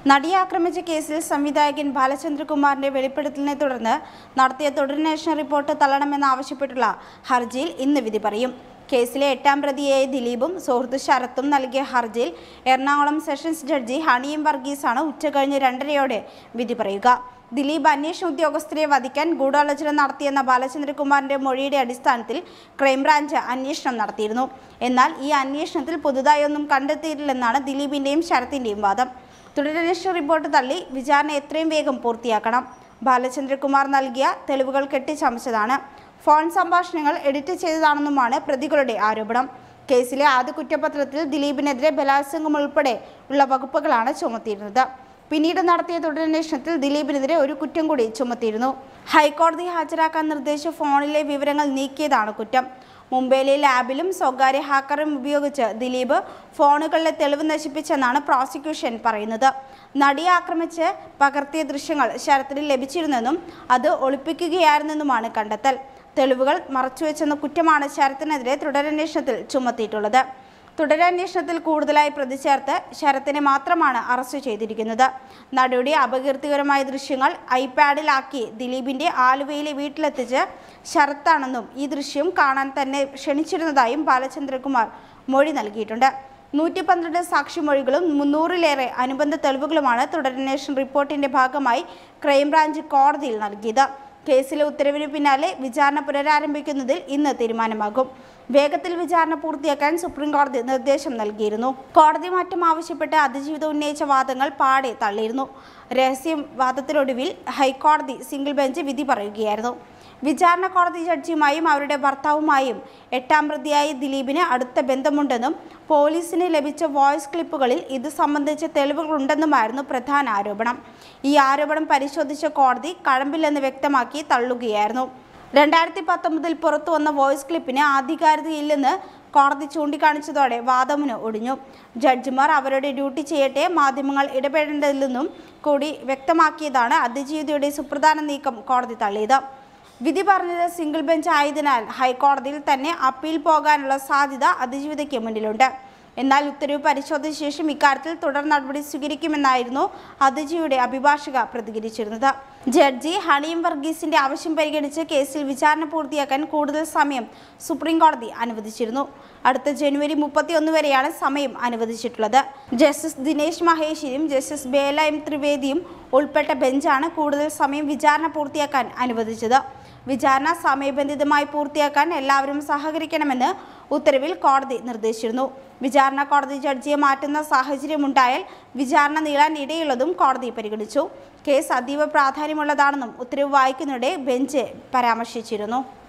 നടിയെ ആക്രമിച്ച കേസിൽ സംവിധായകൻ ബാലചന്ദ്രകുമാറിന്റെ വെളിപ്പെടുത്തലിനെ തുടർന്ന് നടത്തിയ തുടരന്വേഷണ റിപ്പോർട്ട് തള്ളണമെന്നാവശ്യപ്പെട്ടുള്ള ഹർജിയിൽ ഇന്ന് വിധി പറയും കേസിലെ എട്ടാം പ്രതിയായ ദിലീപും സുഹൃത്ത് ശരത്തും നൽകിയ ഹർജിയിൽ എറണാകുളം സെഷൻസ് ജഡ്ജി ഹണിയും വർഗീസാണ് ഉച്ചകഴിഞ്ഞ് രണ്ടരയോടെ വിധി പറയുക ദിലീപ് അന്വേഷണ ഉദ്യോഗസ്ഥരെ വധിക്കാൻ ഗൂഢാലോചന നടത്തിയെന്ന ബാലചന്ദ്രകുമാറിന്റെ മൊഴിയുടെ അടിസ്ഥാനത്തിൽ ക്രൈംബ്രാഞ്ച് അന്വേഷണം നടത്തിയിരുന്നു എന്നാൽ ഈ അന്വേഷണത്തിൽ പുതുതായി ഒന്നും കണ്ടെത്തിയിട്ടില്ലെന്നാണ് ദിലീപിന്റെയും ശരത്തിന്റെയും വാദം തുടരന്വേഷണ റിപ്പോർട്ട് തള്ളി വിചാരണ എത്രയും വേഗം പൂർത്തിയാക്കണം ബാലചന്ദ്രകുമാർ നൽകിയ തെളിവുകൾ കെട്ടിച്ചമച്ചതാണ് ഫോൺ സംഭാഷണങ്ങൾ എഡിറ്റ് ചെയ്തതാണെന്നുമാണ് പ്രതികളുടെ ആരോപണം കേസിലെ ആദ്യ കുറ്റപത്രത്തിൽ ദിലീപിനെതിരെ ബലാത്സംഗം ഉൾപ്പെടെ ഉള്ള വകുപ്പുകളാണ് ചുമത്തിയിരുന്നത് പിന്നീട് നടത്തിയ തുടരന്വേഷണത്തിൽ ദിലീപിനെതിരെ ഒരു കുറ്റം കൂടി ചുമത്തിയിരുന്നു ഹൈക്കോടതി ഹാജരാക്കാൻ നിർദ്ദേശിച്ച ഫോണിലെ വിവരങ്ങൾ നീക്കിയതാണ് കുറ്റം മുംബൈയിലെ ലാബിലും സ്വകാര്യ ഹാക്കറും ഉപയോഗിച്ച് ദിലീപ് ഫോണുകളിലെ തെളിവ് നശിപ്പിച്ചെന്നാണ് പ്രോസിക്യൂഷൻ പറയുന്നത് നടിയെ ആക്രമിച്ച് പകർത്തിയ ദൃശ്യങ്ങൾ ശരത്തിന് ലഭിച്ചിരുന്നെന്നും അത് ഒളിപ്പിക്കുകയായിരുന്നെന്നുമാണ് കണ്ടെത്തൽ തെളിവുകൾ മറച്ചുവെച്ചെന്ന കുറ്റമാണ് ശരത്തിനെതിരെ തുടരന്വേഷണത്തിൽ ചുമത്തിയിട്ടുള്ളത് തുടരന്വേഷണത്തിൽ കൂടുതലായി പ്രതി ചേർത്ത് ശരത്തിനെ മാത്രമാണ് അറസ്റ്റ് ചെയ്തിരിക്കുന്നത് നടിയുടെ അപകീർത്തികരമായ ദൃശ്യങ്ങൾ ഐപാഡിലാക്കി ദിലീപിന്റെ ആലുവയിലെ വീട്ടിലെത്തിച്ച് ശരത്താണെന്നും ഈ ദൃശ്യം കാണാൻ തന്നെ ക്ഷണിച്ചിരുന്നതായും ബാലചന്ദ്രകുമാർ മൊഴി നൽകിയിട്ടുണ്ട് നൂറ്റി പന്ത്രണ്ട് സാക്ഷിമൊഴികളും മുന്നൂറിലേറെ അനുബന്ധ തെളിവുകളുമാണ് തുടരന്വേഷണ റിപ്പോർട്ടിന്റെ ഭാഗമായി ക്രൈംബ്രാഞ്ച് കോടതിയിൽ നൽകിയത് കേസിലെ ഉത്തരവിന് പിന്നാലെ വിചാരണ പുനരാരംഭിക്കുന്നതിൽ ഇന്ന് തീരുമാനമാകും വേഗത്തിൽ വിചാരണ പൂർത്തിയാക്കാൻ സുപ്രീം കോടതി നിർദ്ദേശം നൽകിയിരുന്നു കോടതി മാറ്റം ആവശ്യപ്പെട്ട് അതിജീവിതം ഉന്നയിച്ച വാദങ്ങൾ പാടെ തള്ളിയിരുന്നു രഹസ്യവാദത്തിനൊടുവിൽ ഹൈക്കോടതി സിംഗിൾ ബെഞ്ച് വിധി പറയുകയായിരുന്നു വിചാരണ കോടതി ജഡ്ജിയുമായും അവരുടെ ഭർത്താവുമായും എട്ടാം പ്രതിയായ ദിലീപിന് അടുത്ത ബന്ധമുണ്ടെന്നും പോലീസിന് ലഭിച്ച വോയിസ് ക്ലിപ്പുകളിൽ ഇത് സംബന്ധിച്ച തെളിവുകളുണ്ടെന്നുമായിരുന്നു പ്രധാന ആരോപണം ഈ ആരോപണം പരിശോധിച്ച കോടതി കഴമ്പില്ലെന്ന് വ്യക്തമാക്കി തള്ളുകയായിരുന്നു രണ്ടായിരത്തി പത്തൊമ്പതിൽ പുറത്തു വന്ന വോയിസ് ക്ലിപ്പിന് ആധികാരികതയില്ലെന്ന് കോടതി ചൂണ്ടിക്കാണിച്ചതോടെ വാദമുന് ഒടിഞ്ഞു ജഡ്ജിമാർ അവരുടെ ഡ്യൂട്ടി ചെയ്യട്ടെ മാധ്യമങ്ങൾ ഇടപെടേണ്ടതില്ലെന്നും കൂടി വ്യക്തമാക്കിയതാണ് അതിജീവിതയുടെ സുപ്രധാന നീക്കം കോടതി തള്ളിയത് വിധി പറഞ്ഞത് സിംഗിൾ ബെഞ്ച് ആയതിനാൽ ഹൈക്കോടതിയിൽ തന്നെ അപ്പീൽ പോകാനുള്ള സാധ്യത അതിജീവിതയ്ക്ക് മുന്നിലുണ്ട് എന്നാൽ ഉത്തരവ് പരിശോധിച്ച ശേഷം ഇക്കാര്യത്തിൽ തുടർ നടപടി സ്വീകരിക്കുമെന്നായിരുന്നു അതിജിയുടെ അഭിഭാഷക പ്രതികരിച്ചിരുന്നത് ജഡ്ജി ഹണിയും വർഗീസിന്റെ ആവശ്യം പരിഗണിച്ച് കേസിൽ വിചാരണ പൂർത്തിയാക്കാൻ കൂടുതൽ സമയം സുപ്രീം കോടതി അനുവദിച്ചിരുന്നു അടുത്ത ജനുവരി മുപ്പത്തിയൊന്ന് വരെയാണ് സമയം അനുവദിച്ചിട്ടുള്ളത് ജസ്റ്റിസ് ദിനേശ് മഹേഷിയും ജസ്റ്റിസ് ബേല എം ത്രിവേദിയും ഉൾപ്പെട്ട ബെഞ്ചാണ് കൂടുതൽ സമയം വിചാരണ പൂർത്തിയാക്കാൻ അനുവദിച്ചത് വിചാരണ സമയബന്ധിതമായി പൂർത്തിയാക്കാൻ എല്ലാവരും സഹകരിക്കണമെന്ന് ഉത്തരവിൽ കോടതി നിർദ്ദേശിച്ചിരുന്നു വിചാരണ കോടതി ജഡ്ജിയെ മാറ്റുന്ന സാഹചര്യമുണ്ടായാൽ വിചാരണ നീളാൻ ഇടയുള്ളതും കോടതി പരിഗണിച്ചു കേസ് അതീവ പ്രാധാന്യമുള്ളതാണെന്നും ഉത്തരവ് വായിക്കുന്നതിടെ ബെഞ്ച് പരാമർശിച്ചിരുന്നു